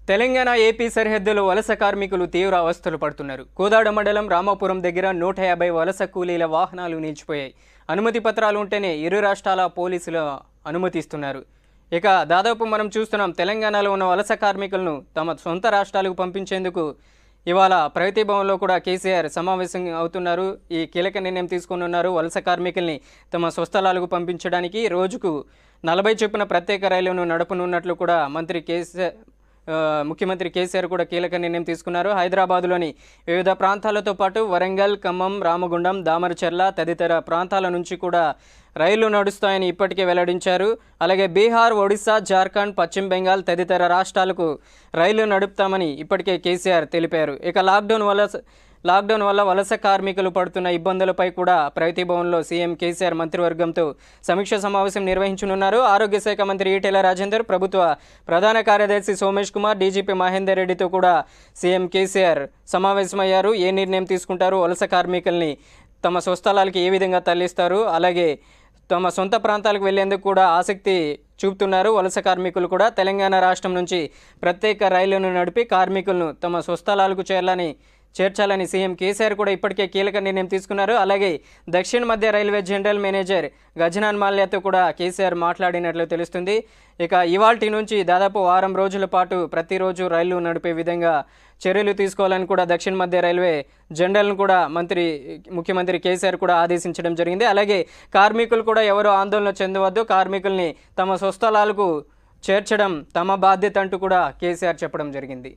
Telangana AP సరిహద్దులో వలస కార్మికులు తీవ్ర అవస్థలు పడుతున్నారు కోదాడ మండలం రామాపురం దగ్గర నూట యాభై వలస కూలీల వాహనాలు నిలిచిపోయాయి అనుమతి పత్రాలు ఉంటేనే ఇరు రాష్ట్రాల పోలీసులు అనుమతిస్తున్నారు ఇక దాదాపు మనం చూస్తున్నాం తెలంగాణలో ఉన్న వలస కార్మికులను తమ సొంత రాష్ట్రాలకు పంపించేందుకు ఇవాళ ప్రగతి భవన్లో కూడా కేసీఆర్ సమావేశం అవుతున్నారు ఈ కీలక నిర్ణయం తీసుకుని ఉన్నారు వలస కార్మికుల్ని తమ స్వస్థలాలకు పంపించడానికి రోజుకు నలభై చొప్పున ప్రత్యేక రైలును నడపనున్నట్లు కూడా మంత్రి కేసీఆర్ ఆ, ముఖ్యమంత్రి కేసీఆర్ కూడా కీలక నిర్ణయం తీసుకున్నారు హైదరాబాదులోని వివిధ ప్రాంతాలతో పాటు వరంగల్ ఖమ్మం రామగుండం దామరచెర్ల తదితర ప్రాంతాల నుంచి కూడా రైళ్లు నడుస్తాయని ఇప్పటికే వెల్లడించారు అలాగే బీహార్ ఒడిశా జార్ఖండ్ పశ్చిమ బెంగాల్ తదితర రాష్ట్రాలకు రైళ్లు నడుపుతామని ఇప్పటికే కేసీఆర్ తెలిపారు ఇక లాక్డౌన్ వల్ల లాక్డౌన్ వల్ల వలస కార్మికులు పడుతున్న ఇబ్బందులపై కూడా ప్రగతి భవన్లో సీఎం కేసీఆర్ మంత్రివర్గంతో సమీక్ష సమావేశం నిర్వహించనున్నారు ఆరోగ్య శాఖ మంత్రి ఈటెల రాజేందర్ ప్రభుత్వ ప్రధాన కార్యదర్శి సోమేష్ కుమార్ డీజీపీ మహేందర్ రెడ్డితో కూడా సీఎం కేసీఆర్ సమావేశమయ్యారు ఏ నిర్ణయం తీసుకుంటారు వలస కార్మికుల్ని తమ స్వస్థలాలకి ఏ విధంగా తరలిస్తారు అలాగే తమ సొంత ప్రాంతాలకు వెళ్లేందుకు కూడా ఆసక్తి చూపుతున్నారు వలస కార్మికులు కూడా తెలంగాణ రాష్ట్రం నుంచి ప్రత్యేక రైళ్లను నడిపి కార్మికులను తమ స్వస్థలాలకు చేరాలని చేర్చాలని సీఎం కేసీఆర్ కూడా ఇప్పటికే కీలక నిర్ణయం తీసుకున్నారు అలాగే దక్షిణ మధ్య రైల్వే జనరల్ మేనేజర్ గజనాన్ మాల్యాతో కూడా కేసీఆర్ మాట్లాడినట్లు తెలుస్తుంది ఇక ఇవాల్టి నుంచి దాదాపు వారం రోజుల పాటు ప్రతిరోజు రైళ్లు నడిపే విధంగా చర్యలు తీసుకోవాలని కూడా దక్షిణ మధ్య రైల్వే జనరల్ను కూడా మంత్రి ముఖ్యమంత్రి కేసీఆర్ కూడా ఆదేశించడం జరిగింది అలాగే కార్మికులు కూడా ఎవరు ఆందోళన చెందవద్దు కార్మికుల్ని తమ స్వస్థలాలకు చేర్చడం తమ బాధ్యత అంటూ కూడా కేసీఆర్ చెప్పడం జరిగింది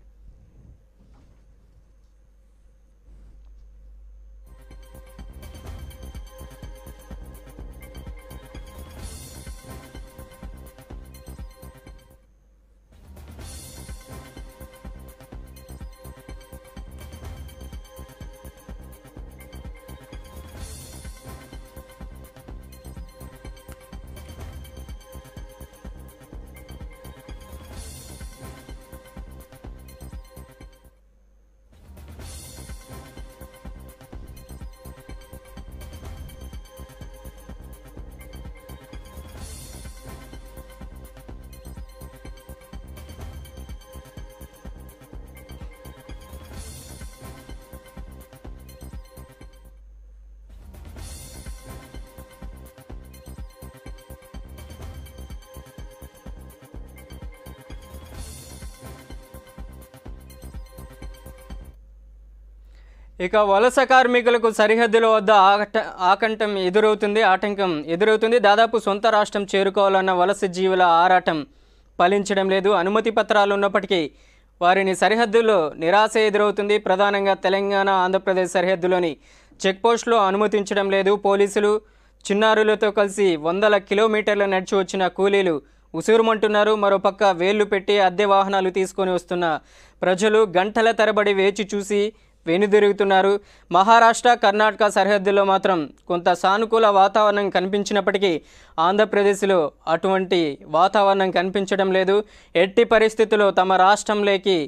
ఇక వలస కార్మికులకు సరిహద్దుల వద్ద ఆట ఆకంఠం ఎదురవుతుంది ఆటంకం ఎదురవుతుంది దాదాపు సొంత రాష్ట్రం చేరుకోవాలన్న వలస జీవుల ఆరాటం ఫలించడం లేదు అనుమతి పత్రాలు ఉన్నప్పటికీ వారిని సరిహద్దుల్లో నిరాశ ఎదురవుతుంది ప్రధానంగా తెలంగాణ ఆంధ్రప్రదేశ్ సరిహద్దులోని చెక్పోస్టులో అనుమతించడం లేదు పోలీసులు చిన్నారులతో కలిసి వందల కిలోమీటర్ల నడిచి వచ్చిన కూలీలు ఉసూరుమంటున్నారు మరోపక్క వేళ్లు పెట్టి అద్దె వాహనాలు తీసుకొని వస్తున్న ప్రజలు గంటల తరబడి వేచి చూసి వెనుదిరుగుతున్నారు మహారాష్ట్ర కర్ణాటక సరిహద్దుల్లో మాత్రం కొంత సానుకూల వాతావరణం కనిపించినప్పటికీ ఆంధ్రప్రదేశ్లో అటువంటి వాతావరణం కనిపించడం లేదు ఎట్టి పరిస్థితుల్లో తమ రాష్ట్రంలోకి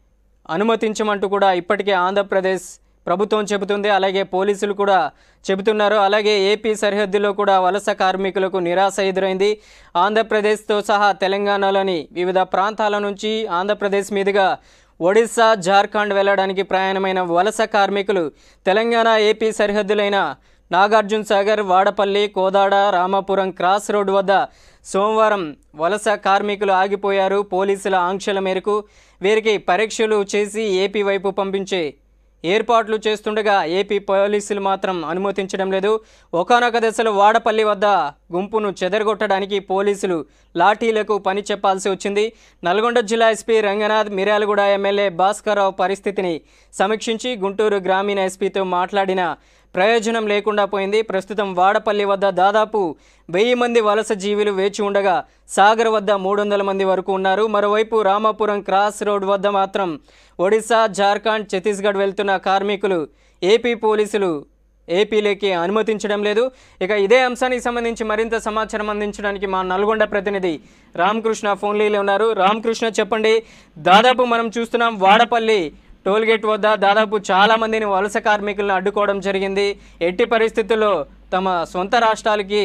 అనుమతించమంటూ కూడా ఇప్పటికే ఆంధ్రప్రదేశ్ ప్రభుత్వం చెబుతుంది అలాగే పోలీసులు కూడా చెబుతున్నారు అలాగే ఏపీ సరిహద్దులో కూడా వలస కార్మికులకు నిరాశ ఎదురైంది ఆంధ్రప్రదేశ్తో సహా తెలంగాణలోని వివిధ ప్రాంతాల నుంచి ఆంధ్రప్రదేశ్ మీదుగా ఒడిశా జార్ఖండ్ వెళ్ళడానికి ప్రయాణమైన వలస కార్మికులు తెలంగాణ ఏపీ సరిహద్దులైన నాగార్జున సాగర్ వాడపల్లి కోదాడ రామాపురం క్రాస్ రోడ్ వద్ద సోమవారం వలస కార్మికులు ఆగిపోయారు పోలీసుల ఆంక్షల మేరకు వీరికి పరీక్షలు చేసి ఏపీ వైపు పంపించే ఏర్పాట్లు చేస్తుండగా ఏపీ పోలీసులు మాత్రం అనుమతించడం లేదు ఒకనొక దశలో వాడపల్లి వద్ద గుంపును చెదరగొట్టడానికి పోలీసులు లాఠీలకు పని చెప్పాల్సి వచ్చింది నల్గొండ జిల్లా ఎస్పీ రంగనాథ్ మిర్యాలగూడ ఎమ్మెల్యే భాస్కర్రావు పరిస్థితిని సమీక్షించి గుంటూరు గ్రామీణ ఎస్పీతో మాట్లాడిన ప్రయోజనం లేకుండా పోయింది ప్రస్తుతం వాడపల్లి వద్ద దాదాపు వెయ్యి మంది వలస జీవులు వేచి ఉండగా సాగర్ వద్ద మూడు వందల మంది వరకు ఉన్నారు మరోవైపు రామాపురం క్రాస్ రోడ్ వద్ద మాత్రం ఒడిశా జార్ఖండ్ ఛత్తీస్గఢ్ వెళ్తున్న కార్మికులు ఏపీ పోలీసులు ఏపీలోకి అనుమతించడం లేదు ఇక ఇదే అంశానికి సంబంధించి మరింత సమాచారం అందించడానికి మా నల్గొండ ప్రతినిధి రామకృష్ణ ఫోన్లీలో ఉన్నారు రామకృష్ణ చెప్పండి దాదాపు మనం చూస్తున్నాం వాడపల్లి టోల్గేట్ వద్ద దాదాపు చాలా మందిని వలస కార్మికులను అడ్డుకోవడం జరిగింది ఎట్టి పరిస్థితుల్లో తమ సొంత రాష్ట్రాలకి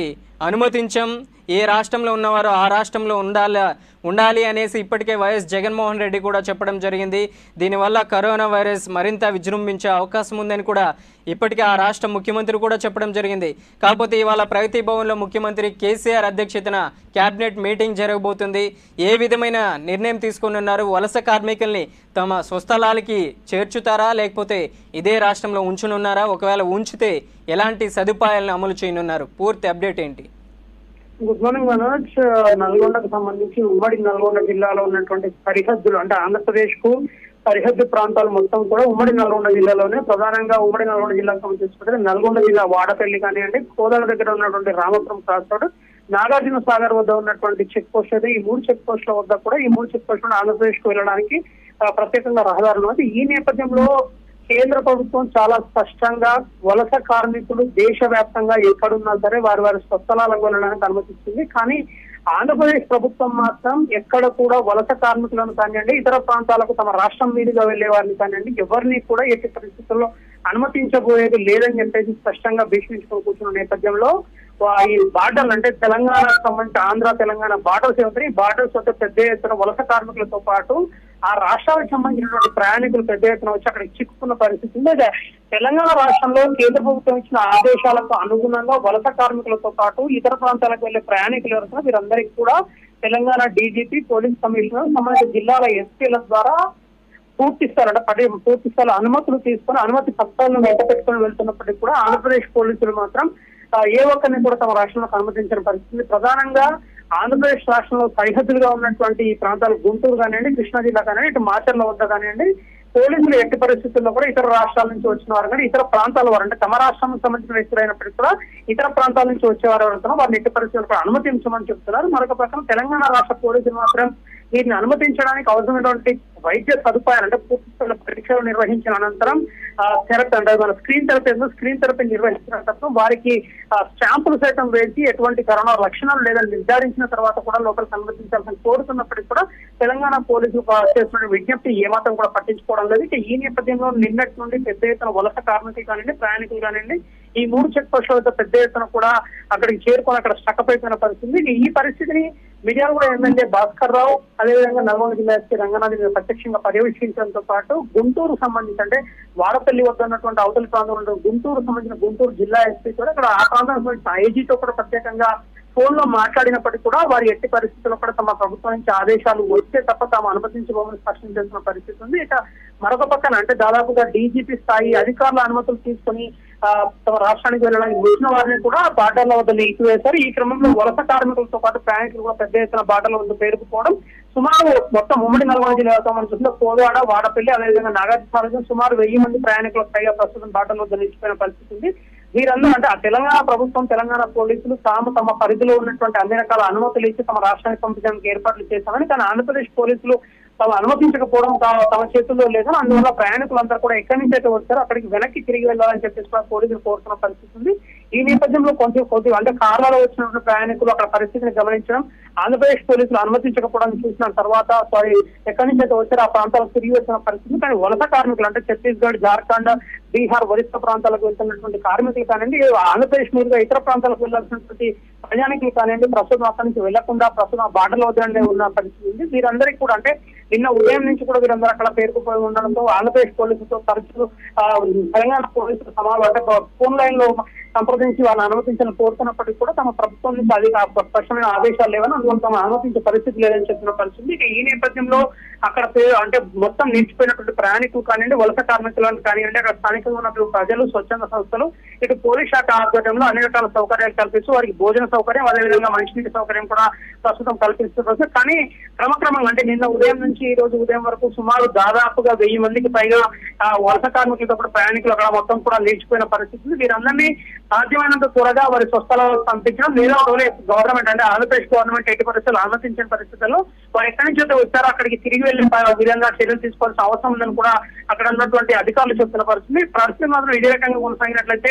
అనుమతించం ఏ రాష్ట్రంలో ఉన్నవారో ఆ రాష్ట్రంలో ఉండాలి ఉండాలి అనేసి ఇప్పటికే వైఎస్ జగన్మోహన్ రెడ్డి కూడా చెప్పడం జరిగింది దీనివల్ల కరోనా వైరస్ మరింత విజృంభించే అవకాశం ఉందని కూడా ఇప్పటికే ఆ రాష్ట్ర ముఖ్యమంత్రి కూడా చెప్పడం జరిగింది కాకపోతే ఇవాళ ప్రగతి భవన్లో ముఖ్యమంత్రి కేసీఆర్ అధ్యక్షతన క్యాబినెట్ మీటింగ్ జరగబోతుంది ఏ విధమైన నిర్ణయం తీసుకున్నారు వలస కార్మికుల్ని తమ స్వస్థలాలకి చేర్చుతారా లేకపోతే ఇదే రాష్ట్రంలో ఉంచునున్నారా ఒకవేళ ఉంచితే ఎలాంటి సదుపాయాలను అమలు చేయనున్నారు పూర్తి అప్డేట్ ఏంటి గుడ్ మార్నింగ్ మనోజ్ నల్గొండకు సంబంధించి ఉమ్మడి నల్గొండ జిల్లాలో ఉన్నటువంటి సరిహద్దులు అంటే ఆంధ్రప్రదేశ్ కు సరిహద్దు ప్రాంతాలు మొత్తం కూడా ఉమ్మడి నల్గొండ జిల్లాలోనే ప్రధానంగా ఉమ్మడి నల్గొండ జిల్లాకు సంబంధించుకుంటే నల్గొండ జిల్లా వాడపల్లి కానివ్వండి కోదాడ దగ్గర ఉన్నటువంటి రామపురం క్రాస్ రోడ్ నాగార్జున సాగర్ వద్ద ఉన్నటువంటి చెక్ పోస్ట్ అయితే ఈ మూడు చెక్ పోస్టుల వద్ద కూడా ఈ మూడు చెక్ పోస్టులు ఆంధ్రప్రదేశ్ కు వెళ్ళడానికి ఆ, ప్రత్యేకంగా రహదారులు ఉన్నాయి ఈ నేపథ్యంలో కేంద్ర ప్రభుత్వం చాలా స్పష్టంగా వలస కార్మికులు దేశవ్యాప్తంగా ఎక్కడున్నా సరే వారి వారి స్వస్థలాలకు వెళ్ళడానికి అనుమతిస్తుంది కానీ ఆంధ్రప్రదేశ్ ప్రభుత్వం మాత్రం ఎక్కడ కూడా వలస కార్మికులను కానివ్వండి ఇతర ప్రాంతాలకు తమ రాష్ట్రం మీదుగా వెళ్లే వారిని కానివ్వండి ఎవరిని కూడా ఎట్టి పరిస్థితుల్లో అనుమతించబోయేది లేదని చెప్పేసి స్పష్టంగా భీష్మించుకొని కూర్చున్న నేపథ్యంలో వా- ఈ బార్డర్లు అంటే తెలంగాణకు సంబంధించి ఆంధ్ర తెలంగాణ బార్డర్స్ ఏమవుతాయి ఈ బార్డర్స్ వద్ద పెద్ద ఎత్తున వలస కార్మికులతో పాటు ఆ రాష్ట్రాలకు సంబంధించినటువంటి ప్రయాణికులు పెద్ద ఎత్తున వచ్చి అక్కడ చిక్కుకున్న పరిస్థితి ఉంది అయితే తెలంగాణ రాష్ట్రంలో కేంద్ర ప్రభుత్వం ఇచ్చిన ఆదేశాలకు అనుగుణంగా వలస కార్మికులతో పాటు ఇతర ప్రాంతాలకు వెళ్లే ప్రయాణికులు ఎవరైనా వీరందరికీ కూడా తెలంగాణ డీజీపీ పోలీస్ కమిషనర్ సంబంధిత జిల్లాల ఎస్పీల ద్వారా పూర్తి స్థాయి అంటే పది పూర్తి స్థాయి అనుమతులు తీసుకొని అనుమతి పత్రాలను వెంట పెట్టుకొని వెళ్తున్నప్పటికీ కూడా ఆంధ్రప్రదేశ్ పోలీసులు మాత్రం ఆ, ఏ ఒక్కరిని కూడా తమ రాష్ట్రంలోకి అనుమతించిన పరిస్థితి ప్రధానంగా ఆంధ్రప్రదేశ్ రాష్ట్రంలో సరిహద్దులుగా ఉన్నటువంటి ఈ ప్రాంతాలు గుంటూరు కానివ్వండి కృష్ణా జిల్లా కానివ్వండి ఇటు మాచర్ల వద్ద కానివ్వండి పోలీసులు ఎట్టి పరిస్థితుల్లో కూడా ఇతర రాష్ట్రాల నుంచి వచ్చిన వారు కానీ ఇతర ప్రాంతాల వారు అంటే తమ రాష్ట్రానికి సంబంధించిన వ్యక్తులు అయినప్పటికీ కూడా ఇతర ప్రాంతాల నుంచి వచ్చేవారు ఎవరుతున్నారో వారిని ఎట్టి పరిస్థితుల్లో కూడా అనుమతించమని చెప్తున్నారు మరొక పక్కన తెలంగాణ రాష్ట్ర పోలీసులు మాత్రం వీరిని అనుమతించడానికి అవసరమైనటువంటి వైద్య సదుపాయాలు అంటే పూర్తి స్థాయిలో పరీక్షలు నిర్వహించిన అనంతరం థెరపీ అంటే మన స్క్రీన్ థెరపీ స్క్రీన్ థెరపీ నిర్వహించిన అనంతరం వారికి ఆ, స్టాంపులు సైతం వేసి ఎటువంటి కరోనా లక్షణాలు లేదని నిర్ధారించిన తర్వాత కూడా లోపలికి అనుమతించాల్సిన కోరుతున్నప్పటికీ కూడా తెలంగాణ పోలీసులు పా- చేస్తున్న విజ్ఞప్తి ఏమాత్రం కూడా పట్టించుకోవడం లేదు ఇక ఈ నేపథ్యంలో నిన్నటి నుండి పెద్ద ఎత్తున వలస కార్మికులు కానివ్వండి ప్రయాణికులు కానివ్వండి ఈ మూడు చెక్ పోస్టుల వద్ద పెద్ద ఎత్తున కూడా అక్కడికి చేరుకొని అక్కడ స్టక్ అయిపోయిన పరిస్థితి ఇక ఈ పరిస్థితిని మిర్యాలగూడ ఎమ్మెల్యే భాస్కర్ రావు అదేవిధంగా నల్గొండ జిల్లా ఎస్పీ రంగనాథ్ గారు ప్రత్యక్షంగా పర్యవేక్షించడంతో పాటు గుంటూరు సంబంధించి అంటే వాడపల్లి వద్ద ఉన్నటువంటి అవతలి ప్రాంతంలో ఉన్న గుంటూరు సంబంధించిన గుంటూరు జిల్లా ఎస్పీ కూడా ఇక్కడ ఆ ప్రాంతానికి సంబంధించిన ఐజీతో కూడా ప్రత్యేకంగా ఫోన్ లో మాట్లాడినప్పటికీ కూడా వారి ఎట్టి పరిస్థితుల్లో కూడా తమ ప్రభుత్వం నుంచి ఆదేశాలు వస్తే తప్ప తాము అనుమతించబోమని స్పష్టం చేస్తున్న పరిస్థితి ఉంది ఇక మరొక పక్కన అంటే దాదాపుగా డీజీపీ స్థాయి అధికారుల అనుమతులు తీసుకొని ఆ, తమ రాష్ట్రానికి వెళ్ళడానికి వచ్చిన వారిని కూడా బార్డర్ల వద్ద నిలిపివేశారు ఈ క్రమంలో వలస కార్మికులతో పాటు ప్రయాణికులు కూడా పెద్ద ఎత్తున బార్డర్ల వద్ద పేరుకుపోవడం సుమారు మొత్తం ఉమ్మడి నల్గొండ జిల్లాతో మనం చూసిన కోదాడ వాడపల్లి అదేవిధంగా నాగార్జున సుమారు వెయ్యి మంది ప్రయాణికులకు పైగా ప్రస్తుతం బాటల వద్ద నిలిచిపోయిన పరిస్థితి ఉంది వీరందరూ అంటే ఆ తెలంగాణ ప్రభుత్వం తెలంగాణ పోలీసులు తాము తమ పరిధిలో ఉన్నటువంటి అన్ని రకాల అనుమతులు ఇచ్చి తమ రాష్ట్రానికి పంపించడానికి ఏర్పాట్లు చేశామని కానీ ఆంధ్రప్రదేశ్ పోలీసులు తాము అనుమతించకపోవడం తా- తమ చేతుల్లో లేదని అందువల్ల ప్రయాణికులందరూ కూడా ఎక్కడి నుంచి అయితే వచ్చారో అక్కడికి వెనక్కి తిరిగి వెళ్ళాలని చెప్పేసి కూడా పోలీసులు కోరుతున్న పరిస్థితి ఉంది ఈ నేపథ్యంలో కొంచెం కొద్దిగా అంటే కార్లలో వచ్చినటువంటి ప్రయాణికులు అక్కడ పరిస్థితిని గమనించడం ఆంధ్రప్రదేశ్ పోలీసులు అనుమతించకపోవడం చూసిన తర్వాత సారీ ఎక్కడి నుంచి అయితే వచ్చారో ఆ ప్రాంతాలకు తిరిగి వచ్చిన పరిస్థితి కానీ వలస కార్మికులు అంటే ఛత్తీస్గఢ్ జార్ఖండ్ బీహార్ ఒరిస్సా ప్రాంతాలకు వెళ్తున్నటువంటి కార్మికులు కానివ్వండి ఆంధ్రప్రదేశ్ మీదుగా ఇతర ప్రాంతాలకు వెళ్లాల్సినటువంటి ప్రయాణికులు కానివ్వండి ప్రస్తుతం అక్కడి నుంచి వెళ్లకుండా ప్రస్తుతం బార్డర్ల వద్దనే ఉన్న పరిస్థితి ఉంది వీరందరికీ కూడా అంటే నిన్న ఉదయం నుంచి కూడా వీరందరూ అక్కడ పేరుకుపోయి ఉండడంతో ఆంధ్రప్రదేశ్ పోలీసులతో తరచూ ఆ, తెలంగాణ పోలీసులు సమావేశం అంటే ఫోన్ లైన్ లో సంప్రదించి వాళ్ళని అనుమతించాలని కోరుతున్నప్పటికీ కూడా తమ ప్రభుత్వం నుంచి అది స్పష్టమైన ఆదేశాలు లేవని అందువల్ల తమ అనుమతించే పరిస్థితి లేదని చెప్పిన పరిస్థితి ఇక ఈ నేపథ్యంలో అక్కడ పే- అంటే మొత్తం నిలిచిపోయినటువంటి ప్రయాణికులు కానివ్వండి వలస కార్మికులను కానివ్వండి అక్కడ స్థానికంగా ఉన్నటువంటి ప్రజలు స్వచ్ఛంద సంస్థలు ఇటు పోలీస్ శాఖ ఆధ్వర్యంలో అన్ని రకాల సౌకర్యాలు కల్పిస్తూ వారికి భోజన సౌకర్యం అదేవిధంగా మంచినీటి సౌకర్యం కూడా ప్రస్తుతం కల్పిస్తున్నారు కానీ క్రమక్రమంగా అంటే నిన్న ఉదయం నుంచి ఈ రోజు ఉదయం వరకు సుమారు దాదాపుగా వెయ్యి మందికి పైగా ఆ, వలస కార్మికులతో కూడా ప్రయాణికులు అక్కడ మొత్తం కూడా నిలిచిపోయిన పరిస్థితి ఉంది. వీరందరినీ సాధ్యమైనంత త్వరగా వారి స్వస్థలాలకు పంపించడం లేదా ఒకవేళ గవర్నమెంట్ అంటే ఆంధ్రప్రదేశ్ గవర్నమెంట్ ఎట్టి పరిస్థితులు అనుమతించిన పరిస్థితుల్లో వారు ఎక్కడి నుంచి అయితే వచ్చారో అక్కడికి తిరిగి వెళ్లి ప- విధంగా చర్యలు తీసుకోవాల్సిన అవసరం ఉందని కూడా అక్కడ ఉన్నటువంటి అధికారులు చెప్తున్న పరిస్థితి పరిస్థితి మాత్రం ఇదే రకంగా కొనసాగినట్లయితే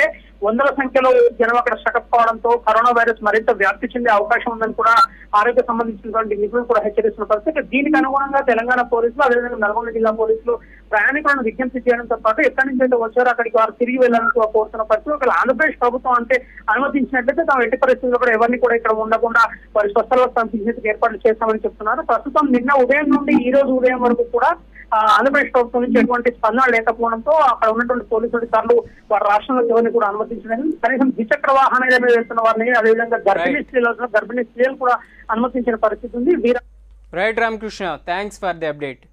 వందల సంఖ్యలో జనం అక్కడ స్టకప్ కావడంతో కరోనా వైరస్ మరింత వ్యాప్తి చెందే అవకాశం ఉందని కూడా ఆరోగ్య సంబంధించినటువంటి నిపుణులు కూడా హెచ్చరిస్తున్న పరిస్థితి దీనికి అనుగుణంగా తెలంగాణ పోలీసులు అదేవిధంగా నల్గొండ జిల్లా పోలీసులు ప్రయాణికులను విజ్ఞప్తి చేయడంతో పాటు ఎక్కడి నుంచి అయితే వచ్చారో అక్కడికి వారు తిరిగి వెళ్ళాలని కూడా కోరుతున్న పరిస్థితి ఒకవేళ ఆంధ్రప్రదేశ్ ప్రభుత్వం అంటే అనుమతించినట్లయితే తాము ఎట్టి పరిస్థితుల్లో కూడా ఎవరిని కూడా ఇక్కడ ఉండకుండా వారి స్వస్థల పంపించేందుకు ఏర్పాట్లు చేస్తామని చెప్తున్నారు ప్రస్తుతం నిన్న ఉదయం నుండి ఈ రోజు ఉదయం వరకు కూడా ఆ, ఆంధ్రప్రదేశ్ ప్రభుత్వం నుంచి ఎటువంటి స్పందన లేకపోవడంతో అక్కడ ఉన్నటువంటి పోలీసు అధికారులు వారి రాష్ట్రంలో ఎవరిని కూడా అనుమతించలేదు కనీసం ద్విచక్ర వాహనాల మీద వెళ్తున్న వారిని అదేవిధంగా గర్భిణీ స్త్రీలు గర్భిణీ స్త్రీలు కూడా అనుమతించిన పరిస్థితి ఉంది Veera right Ramakrishna thanks for the update